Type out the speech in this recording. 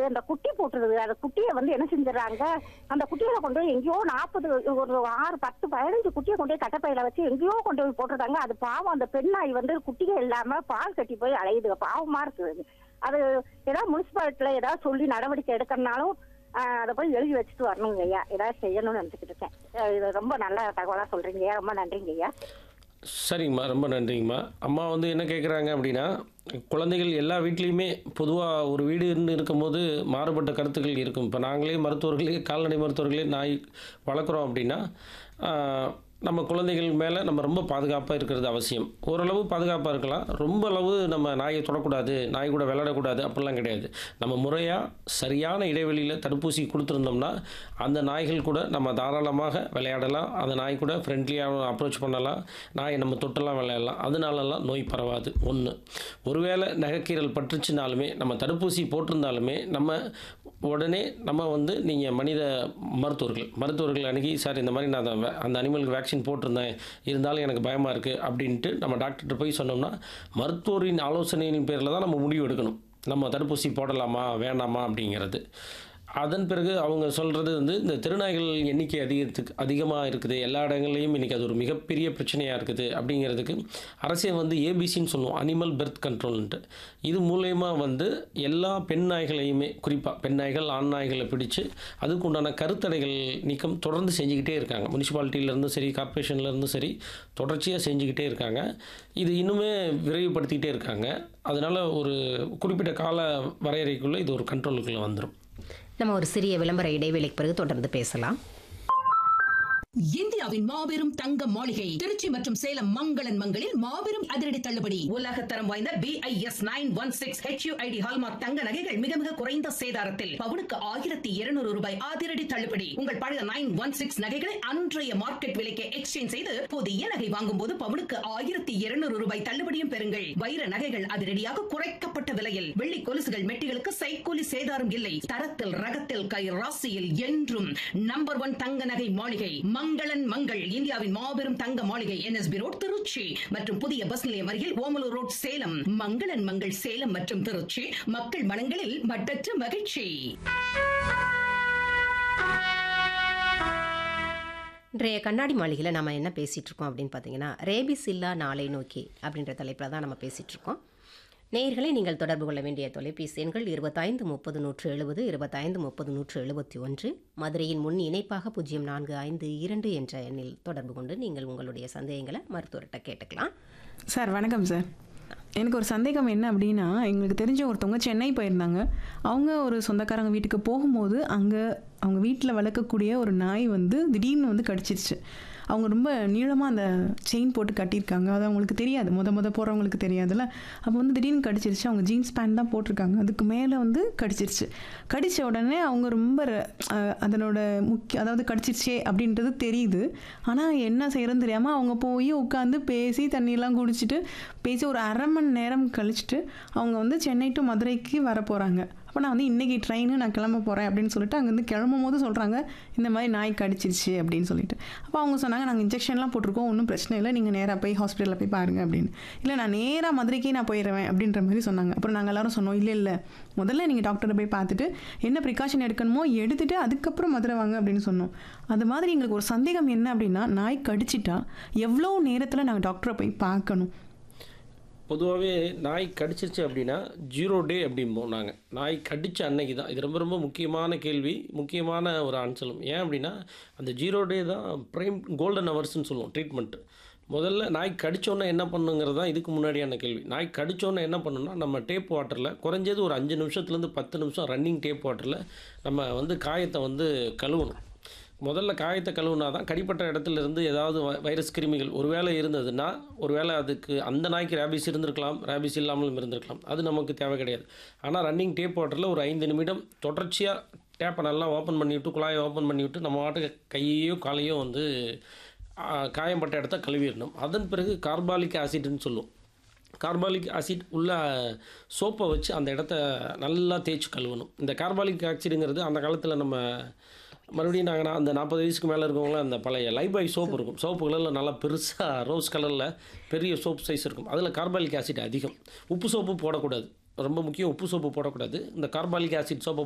அந்த குட்டி போட்டுருது அந்த குட்டியை வந்து என்ன செஞ்சுறாங்க அந்த குட்டிகளை கொண்டு போய் எங்கேயோ நாற்பது ஒரு ஆறு பத்து பதினஞ்சு குட்டியை கொண்டு போய் கட்டப்பையில வச்சு எங்கேயோ கொண்டு போய் போட்டுருக்காங்க அது பாவம் அந்த பெண் நாய் வந்து குட்டிகள் இல்லாம பால் கட்டி போய் அலையுது பாவமா இருக்குது அது ஏதாவது முனிசிபாலிட்டில ஏதாவது சொல்லி நடவடிக்கை எடுக்கணும்னாலும் ஆஹ், அதை போய் எழுதி வச்சுட்டு வரணுங்க ஐயா ஏதாவது செய்யணும்னு நினைச்சுக்கிட்டு இருக்கேன் அஹ், இது ரொம்ப நல்ல தகவலா சொல்றீங்க ஐயா ரொம்ப நன்றிங்க ஐயா சரிங்கம்மா ரொம்ப நன்றிங்கம்மா அம்மா வந்து என்ன கேட்குறாங்க அப்படின்னா குழந்தைகள் எல்லா வீட்லேயுமே பொதுவாக ஒரு வீடுன்னு இருக்கும்போது மாறுபட்ட கருத்துக்கள் இருக்கும் இப்போ நாங்களே மருத்துவர்களே கால்நடை மருத்துவர்களே நாய் வளர்க்குறோம் அப்படின்னா ஆஹ், நம்ம குழந்தைகள் மேலே நம்ம ரொம்ப பாதுகாப்பாக இருக்கிறது அவசியம் ஓரளவு பாதுகாப்பாக இருக்கலாம் ரொம்ப அளவு நம்ம நாயை தொடக்கூடாது நாய் கூட விளையாடக்கூடாது அப்படிலாம் கிடையாது நம்ம முறையாக சரியான இடைவெளியில் தடுப்பூசி கொடுத்துருந்தோம்னா அந்த நாய்கள் கூட நம்ம தாராளமாக விளையாடலாம் அந்த நாய் கூட ஃப்ரெண்ட்லியாக அப்ரோச் பண்ணலாம் நாயை நம்ம தொட்டெல்லாம் விளையாடலாம் அதனாலலாம் நோய் பரவாது ஒன்று ஒருவேளை நகைக்கீரல் பட்டுச்சுனாலுமே நம்ம தடுப்பூசி போட்டிருந்தாலுமே நம்ம உடனே நம்ம வந்து நீங்கள் மனித மருத்துவர்கள் மருத்துவர்கள் அணுகி சார் இந்த மாதிரி நான் அந்த வே- அந்த அனிமலுக்கு வேக்சின் போட்டிருந்தேன் இருந்தாலும் எனக்கு பயமாக இருக்குது அப்படின்ட்டு நம்ம டாக்டர்கிட்ட போய் சொன்னோம்னா மருத்துவரின் ஆலோசனையின் பேரில் தான் நம்ம முடிவு எடுக்கணும் நம்ம தடுப்பூசி போடலாமா வேண்டாமா அப்படிங்கிறது அதன் பிறகு அவங்க சொல்கிறது வந்து இந்த திருநாய்கள் எண்ணிக்கை அதிகத்துக்கு அதிகமாக இருக்குது எல்லா இடங்கள்லையும் இன்றைக்கி அது ஒரு மிகப்பெரிய பிரச்சனையாக இருக்குது அப்படிங்கிறதுக்கு அரசே வந்து ஏபிசின்னு சொல்லுவோம் அனிமல் பெர்த் கண்ட்ரோல்ன்ட்டு இது மூலயமா வந்து எல்லா பெண் நாய்களையுமே குறிப்பாக பெண் நாய்கள் ஆண் நாய்களை பிடிச்சு அதுக்கு உண்டான கருத்தடைகள் நீக்கம் தொடர்ந்து செஞ்சுக்கிட்டே இருக்காங்க முனிசிபாலிட்டியிலேருந்தும் சரி கார்ப்பரேஷன்லேருந்தும் சரி தொடர்ச்சியாக செஞ்சுக்கிட்டே இருக்காங்க இது இன்னுமே விரைவுபடுத்திக்கிட்டே இருக்காங்க அதனால் ஒரு குறிப்பிட்ட கால வரையறைக்குள்ளே இது ஒரு கண்ட்ரோலுக்குள்ளே வந்துடும் நம்ம ஒரு சிறிய விளம்பர இடைவேளைக்கு பிறகு தொடர்ந்து பேசலாம் இந்தியாவின் மாபெரும் தங்க மாளிகை திருச்சி மற்றும் சேலம் மங்களன் மங்களில் மாபெரும் அதிரடி தள்ளுபடி உலக தரம் வாய்ந்த BIS nine one six HUID hallmark தங்க நகைகள் மிக மிக குறைந்த சேதாரத்தில் பவுனுக்கு ஆயிரத்தி இருநூறு ரூபாய் அதிரடி தள்ளுபடி உங்கள் பழைய நைன் ஒன் சிக்ஸ் நகைகளை அன்றைய மார்க்கெட் விலைக்கு எக்ஸ்சேஞ்ச் செய்து புதிய நகை வாங்கும் போது பவுனுக்கு ஆயிரத்தி இருநூறு ரூபாய் தள்ளுபடியும் பெறுங்கள் வைர நகைகள் அதிரடியாக குறைக்கப்பட்ட விலையில் வெள்ளி கொலுசுகள் மெட்டிகளுக்கு சைக்கூலி சேதாரம் இல்லை தரத்தில் ரகத்தில் கை ராசியில் என்றும் நம்பர் ஒன் தங்க நகை மாளிகை மங்களன் மங்கள் இந்தியாவின் மாபெரும் தங்க மாளிகை என்எஸ்பி ரோட் திருச்சி மற்றும் புதிய பஸ் நிலையம் அருகில் ஓமலூர் ரோட் சேலம் மங்களன் மங்கள் சேலம் மற்றும் திருச்சி மக்கள் மனங்களில் மட்டற்ற மகிழ்ச்சி இன்றைய கண்ணாடி மாளிகையில் நம்ம என்ன பேசிகிட்டு இருக்கோம் அப்படின்னு பார்த்தீங்கன்னா ரேபிஸ் இல்லா நாளை நோக்கி அப்படின்ற தலைப்பில் தான் நம்ம பேசிகிட்டு இருக்கோம் நேயர்களை நீங்கள் தொடர்பு கொள்ள வேண்டிய தொலைபேசி எண்கள் இருபத்தைந்து முப்பது நூற்று எழுபது இருபத்தைந்து முப்பது நூற்று எழுபத்தி ஒன்று மதுரையின் முன் இணைப்பாக பூஜ்ஜியம் நான்கு ஐந்து இரண்டு என்ற எண்ணில் தொடர்பு கொண்டு நீங்கள் உங்களுடைய சந்தேகங்களை மருத்துவர்கிட்ட கேட்டுக்கலாம் சார் வணக்கம் சார் எனக்கு ஒரு சந்தேகம் என்ன அப்படின்னா எங்களுக்கு தெரிஞ்ச ஒருத்தவங்க சென்னை போயிருந்தாங்க அவங்க ஒரு சொந்தக்காரங்க வீட்டுக்கு போகும்போது அங்கே அவங்க வீட்டில் வளர்க்கக்கூடிய ஒரு நாய் வந்து திடீர்னு வந்து கடிச்சிருச்சு அவங்க ரொம்ப நீளமாக அந்த செயின் போட்டு கட்டியிருக்காங்க அது அவங்களுக்கு தெரியாது முத முத போகிறவங்களுக்கு தெரியாதுல்ல அப்போ வந்து திடீர்னு கடிச்சிருச்சு அவங்க ஜீன்ஸ் பேண்ட் தான் போட்டிருக்காங்க அதுக்கு மேலே வந்து கடிச்சிருச்சு கடித்த உடனே அவங்க ரொம்ப ர- அஹ் அதனோட முக்கிய அதாவது கடிச்சிருச்சே அப்படின்றது தெரியுது ஆனால் என்ன செய்யறதுன்னு தெரியாமல் அவங்க போய் உட்காந்து பேசி தண்ணியெல்லாம் குடிச்சிட்டு பேசி ஒரு அரை மணி நேரம் கழிச்சிட்டு அவங்க வந்து சென்னை டு மதுரைக்கு வர போகிறாங்க அப்போ நான் வந்து இன்றைக்கி ட்ரெயின் நான் கிளம்ப போகிறேன் அப்படின்னு சொல்லிட்டு அங்கேருந்து கிளம்பும் போது சொல்கிறாங்க இந்த மாதிரி நாய் கடிச்சிருச்சு அப்படின்னு சொல்லிட்டு அப்போ அவங்க சொன்னாங்க நாங்கள் இன்ஜெக்ஷன்லாம் போட்டிருக்கோம் ஒன்றும் பிரச்சனை இல்லை நீங்கள் நேராக போய் ஹாஸ்பிட்டலில் போய் பாருங்க அப்படின்னு இல்லை நான் நேராக மதுரைக்கே நான் போயிடுவேன் அப்படின்ற மாதிரி சொன்னாங்க அப்புறம் நாங்கள் எல்லாரும் சொன்னோம் இல்லை இல்லை முதல்ல நீங்கள் டாக்டரை போய் பார்த்துட்டு என்ன ப்ரிகாஷன் எடுக்கணுமோ எடுத்துட்டு அதுக்கப்புறம் மதுரை வாங்க அப்படின்னு சொன்னோம் அது மாதிரி எங்களுக்கு ஒரு சந்தேகம் என்ன அப்படின்னா நாய் கடிச்சிட்டா எவ்வளோ நேரத்தில் நாங்கள் டாக்டரை போய் பார்க்கணும் பொதுவாகவே நாய் கடிச்சிருச்சு அப்படின்னா ஜீரோ டே அப்படிம்போம் நாங்கள் நாய் கடிச்ச அன்னைக்கு தான் இது ரொம்ப ரொம்ப முக்கியமான கேள்வி முக்கியமான ஒரு ஆன்சரும் ஏன் அப்படின்னா அந்த ஜீரோ டே தான் ப்ரைம் கோல்டன் ஹவர்ஸ்னு சொல்லுவோம் ட்ரீட்மெண்ட்டு முதல்ல நாய் கடிச்சோன்னே என்ன பண்ணுங்கிறது தான் இதுக்கு முன்னாடியான கேள்வி நாய் கடிச்சோன்னே என்ன பண்ணணும்னா நம்ம டேப் வாட்டரில் குறைஞ்சது ஒரு அஞ்சு நிமிஷத்துலேருந்து பத்து நிமிஷம் ரன்னிங் டேப் வாட்டரில் நம்ம வந்து காயத்தை வந்து கழுவணும் முதல்ல காயத்தை கழுவுனா தான் கடிப்பட்ட இடத்துல இருந்து ஏதாவது வ- வைரஸ் கிருமிகள் ஒருவேளை இருந்ததுன்னா ஒருவேளை அதுக்கு அந்த நாய்க்கு ரேபிஸ் இருந்திருக்கலாம் ரேபிஸ் இல்லாமலும் இருந்திருக்கலாம் அது நமக்கு தேவை கிடையாது ஆனால் ரன்னிங் டேப் வாட்டரில் ஒரு ஐந்து நிமிடம் தொடர்ச்சியாக டேப்பை நல்லா ஓப்பன் பண்ணிவிட்டு குழாயை ஓப்பன் பண்ணிவிட்டு நம்ம வாட்டுக்கு கையையோ காலையோ வந்து ஆ, காயம்பட்ட இடத்த கழுவிடணும் அதன் பிறகு கார்பாலிக் ஆசிட்னு சொல்லுவோம் கார்பாலிக் ஆசிட் உள்ள சோப்பை வச்சு அந்த இடத்த நல்லா தேய்ச்சி கழுவணும் இந்த கார்பாலிக் ஆசிடுங்கிறது அந்த காலத்தில் நம்ம மறுபடியும் நாங்கள் அந்த நாற்பது வயசுக்கு மேலே இருக்கவங்களாம் அந்த பழைய லைபாய் சோப்பு இருக்கும் சோப்பு கலரில் நல்லா பெருசாக ரோஸ் கலரில் பெரிய சோப் சைஸ் இருக்கும் அதில் கார்பாலிக் ஆசிட் அதிகம் உப்பு சோப்பு போடக்கூடாது ரொம்ப முக்கியம் உப்பு சோப்பு போடக்கூடாது இந்த கார்பாலிக் ஆசிட் சோப்பை